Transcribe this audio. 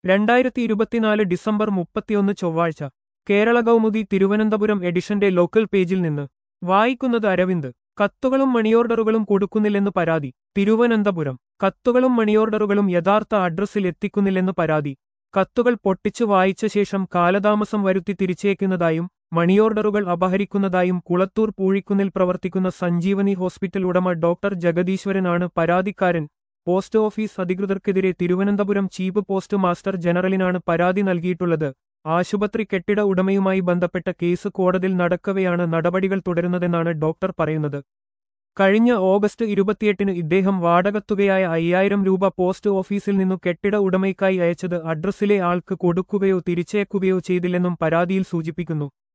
രണ്ടായിരത്തി ഇരുപത്തിനാല് ഡിസംബർ മുപ്പത്തിയൊന്ന് ചൊവ്വാഴ്ച കേരള കൗമുദി തിരുവനന്തപുരം എഡിഷന്റെ ലോക്കൽ പേജിൽ നിന്ന് വായിക്കുന്നത് അരവിന്ദ് കത്തുകളും മണിയോർഡറുകളും കൊടുക്കുന്നില്ലെന്ന് പരാതി തിരുവനന്തപുരം കത്തുകളും മണിയോർഡറുകളും യഥാർത്ഥ അഡ്രസ്സിൽ എത്തിക്കുന്നില്ലെന്ന് പരാതി കത്തുകൾ പൊട്ടിച്ചു വായിച്ച ശേഷം കാലതാമസം വരുത്തി തിരിച്ചേക്കുന്നതായും മണിയോർഡറുകൾ അപഹരിക്കുന്നതായും കുളത്തൂർ പൂഴിക്കുന്നിൽ പ്രവർത്തിക്കുന്ന സഞ്ജീവനി ഹോസ്പിറ്റൽ ഉടമ ഡോക്ടർ ജഗദീശ്വരനാണ് പരാതിക്കാരൻ പോസ്റ്റ് ഓഫീസ് അധികൃതർക്കെതിരെ തിരുവനന്തപുരം ചീഫ് പോസ്റ്റ് മാസ്റ്റർ ജനറലിനാണ് പരാതി നൽകിയിട്ടുള്ളത് ആശുപത്രി കെട്ടിട ഉടമയുമായി ബന്ധപ്പെട്ട കേസ് കോടതിയിൽ നടക്കവെയാണ് നടപടികൾ തുടരുന്നതെന്നാണ് ഡോക്ടർ പറയുന്നത് കഴിഞ്ഞ ഓഗസ്റ്റ് ഇരുപത്തിയെട്ടിന് ഇദ്ദേഹം വാടകത്തുകയായ അയ്യായിരം രൂപ പോസ്റ്റ് ഓഫീസിൽ നിന്നു കെട്ടിട ഉടമയ്ക്കായി അയച്ചത് അഡ്രസ്സിലെ ആൾക്ക് കൊടുക്കുകയോ തിരിച്ചയക്കുകയോ ചെയ്തില്ലെന്നും പരാതിയിൽ സൂചിപ്പിക്കുന്നു